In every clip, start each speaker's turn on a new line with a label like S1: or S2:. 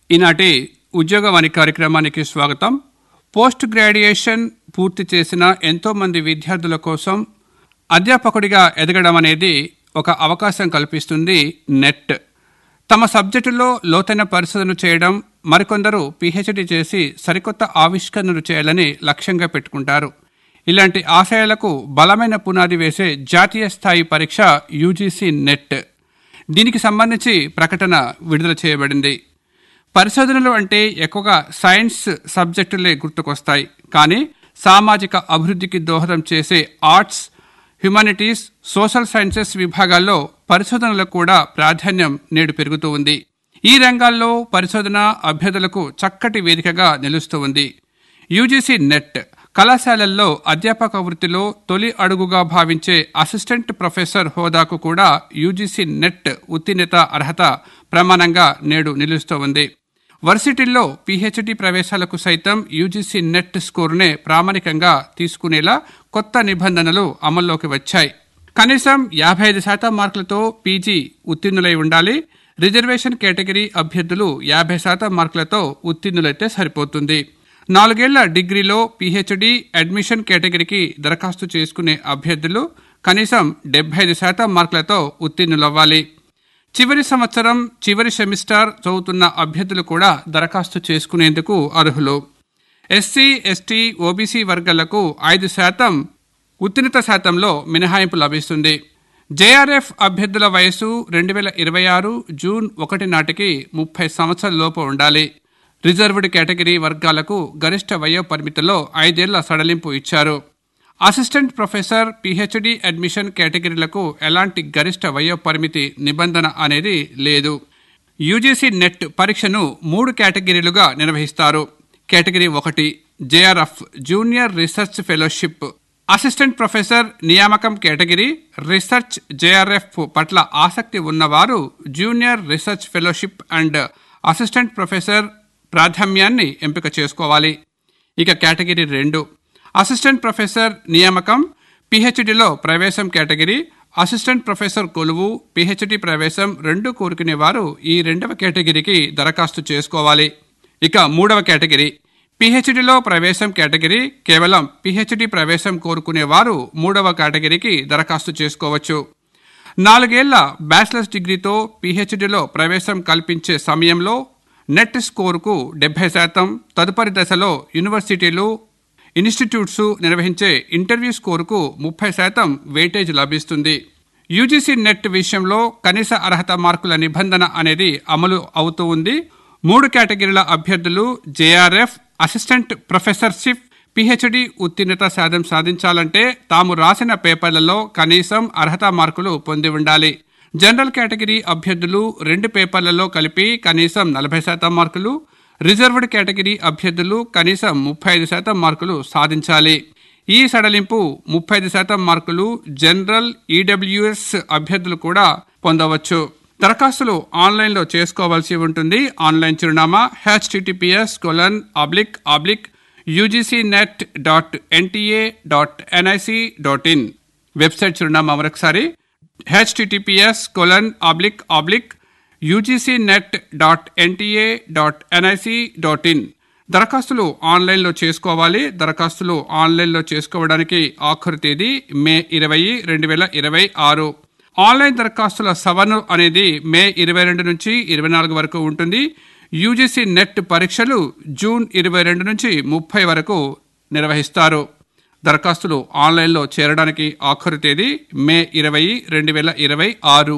S1: ఈనాటి ఉద్యోగవాణి కార్యక్రమానికి స్వాగతం పోస్ట్ గ్రాడ్యుయేషన్ పూర్తి చేసిన ఎంతో మంది విద్యార్థుల కోసం అధ్యాపకుడిగా ఎదగడం అనేది ఒక అవకాశం కల్పిస్తుంది నెట్ తమ సబ్జెక్టులో లోతైన పరిశోధన చేయడం మరికొందరు పిహెచ్డి చేసి సరికొత్త ఆవిష్కరణలు చేయాలని లక్ష్యంగా పెట్టుకుంటారు ఇలాంటి ఆశయాలకు బలమైన పునాది వేసే జాతీయ స్థాయి పరీక్ష యూజీసీ నెట్ దీనికి సంబంధించి ప్రకటన విడుదల చేయబడింది పరిశోధనలు అంటే ఎక్కువగా సైన్స్ సబ్జెక్టులే గుర్తుకొస్తాయి కానీ సామాజిక అభివృద్ధికి దోహదం చేసే ఆర్ట్స్ హ్యుమానిటీస్ సోషల్ సైన్సెస్ విభాగాల్లో పరిశోధనలకు కూడా ప్రాధాన్యం నేడు పెరుగుతూ ఉంది ఈ రంగాల్లో పరిశోధన అభ్యర్థులకు చక్కటి వేదికగా నిలుస్తూ ఉంది యూజీసీ నెట్ కళాశాలల్లో అధ్యాపక వృత్తిలో తొలి అడుగుగా భావించే అసిస్టెంట్ ప్రొఫెసర్ హోదాకు కూడా యూజీసీ నెట్ ఉత్తీర్ణత అర్హత ప్రమాణంగా నేడు నిలుస్తూ ఉంది వర్సిటీల్లో పీహెచ్డీ ప్రవేశాలకు సైతం యూజీసీ నెట్ స్కోరునే ప్రామాణికంగా తీసుకునేలా కొత్త నిబంధనలు అమల్లోకి వచ్చాయి కనీసం యాభై ఐదు శాతం మార్కులతో పీజీ ఉత్తీర్ణులై ఉండాలి రిజర్వేషన్ కేటగిరీ అభ్యర్థులు యాభై శాతం మార్కులతో ఉత్తీర్ణులైతే సరిపోతుంది నాలుగేళ్ల డిగ్రీలో పీహెచ్డీ అడ్మిషన్ కేటగిరీకి దరఖాస్తు చేసుకునే అభ్యర్థులు కనీసం డెబ్బై ఐదు శాతం మార్కులతో ఉత్తీర్ణులవ్వాలి చివరి సంవత్సరం చివరి సెమిస్టర్ చదువుతున్న అభ్యర్థులు కూడా దరఖాస్తు చేసుకునేందుకు అర్హులు ఎస్సీ ఎస్టీ ఓబీసీ వర్గాలకు ఐదు శాతం ఉత్తీర్ణత శాతంలో మినహాయింపు లభిస్తుంది జేఆర్ఎఫ్ అభ్యర్థుల వయసు రెండు వేల ఇరవై ఆరు జూన్ ఒకటి నాటికి ముప్పై సంవత్సరాల లోపు ఉండాలి రిజర్వ్డ్ కేటగిరీ వర్గాలకు గరిష్ట వయో పరిమితిలో ఐదేళ్ల సడలింపు ఇచ్చారు అసిస్టెంట్ ప్రొఫెసర్ పిహెచ్డి అడ్మిషన్ కేటగిరీలకు ఎలాంటి గరిష్ట వయో పరిమితి నిబంధన అనేది లేదు యూజీసీ నెట్ పరీక్షను మూడు కేటగిరీలుగా నిర్వహిస్తారు కేటగిరీ ఒకటి JRF junior research fellowship assistant professor నియామకం కేటగిరీ రీసెర్చ్ జేఆర్ఎఫ్ పట్ల ఆసక్తి ఉన్నవారు junior research fellowship and assistant professor ప్రాధాన్యాన్ని ఎంపిక చేసుకోవాలి ఇక కేటగిరీ రెండు అసిస్టెంట్ ప్రొఫెసర్ నియామకం పిహెచ్డిలో ప్రవేశం కేటగిరీ అసిస్టెంట్ ప్రొఫెసర్ కొలువు పిహెచ్డి ప్రవేశం రెండు కోరుకునే వారు ఈ రెండవ కేటగిరీకి దరఖాస్తు చేసుకోవాలి ఇక మూడవ కేటగిరీ పిహెచ్డిలో ప్రవేశం కేటగిరీ కేవలం పిహెచ్డి ప్రవేశం కోరుకునే వారు మూడవ కేటగిరీకి దరఖాస్తు చేసుకోవచ్చు నాలుగేళ్ల బ్యాచిలర్స్ డిగ్రీతో పిహెచ్డిలో ప్రవేశం కల్పించే సమయంలో నెట్ స్కోరుకు డెబ్బై శాతం తదుపరి దశలో యూనివర్సిటీలు ఇన్స్టిట్యూట్స్ నిర్వహించే ఇంటర్వ్యూ స్కోరుకు ముప్పై శాతం వెయిటేజ్ లభిస్తుంది యూజీసీ నెట్ విషయంలో కనీస అర్హత మార్కుల నిబంధన అనేది అమలు అవుతూ ఉంది మూడు కేటగిరీల అభ్యర్థులు జేఆర్ఎఫ్ అసిస్టెంట్ ప్రొఫెసర్షిప్ పిహెచ్డి ఉత్తీర్ణత శాతం సాధించాలంటే తాము రాసిన పేపర్లలో కనీసం అర్హత మార్కులు పొంది ఉండాలి జనరల్ కేటగిరీ అభ్యర్థులు రెండు పేపర్లలో కలిపి కనీసం నలభై శాతం మార్కులు రిజర్వ్డ్ కేటగిరీ అభ్యర్థులు కనీసం ముప్పై ఐదు శాతం మార్కులు సాధించాలి ఈ సడలింపు ముప్పై ఐదు శాతం మార్కులు జనరల్ ఈడబ్ల్యూఎస్ అభ్యర్థులు కూడా పొందవచ్చు దరఖాస్తులు ఆన్లైన్లో చేసుకోవాల్సి ఉంటుంది ఆన్లైన్ చిరునామా HTTPS colon oblique oblique UGC NET dot NTA dot NIC dot in website చిరునామా మరొకసారి HTTPS colon oblique oblique UGC NET dot NTA dot NIC dot in దరఖాస్తులు ఆన్లైన్లో చేసుకోవాలి దరఖాస్తులు ఆన్లైన్లో చేసుకోవడానికి ఆఖరు తేదీ మే ఇరవై రెండు వేల ఇరవై ఆరు ఆన్లైన్ దరఖాస్తుల సవరణ అనేది మే ఇరవై రెండు నుంచి ఇరవై నాలుగు వరకు ఉంటుంది యూజీసీ నెట్ పరీక్షలు జూన్ ఇరవై రెండు నుంచి ముప్పై వరకు నిర్వహిస్తారు దరఖాస్తులు ఆన్లైన్లో చేరడానికి ఆఖరు తేదీ మే ఇరవై రెండు వేల ఇరవై ఆరు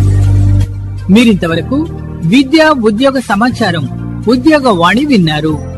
S2: మీరింతవరకు విద్యా ఉద్యోగ సమాచారం ఉద్యోగ వాణి విన్నారు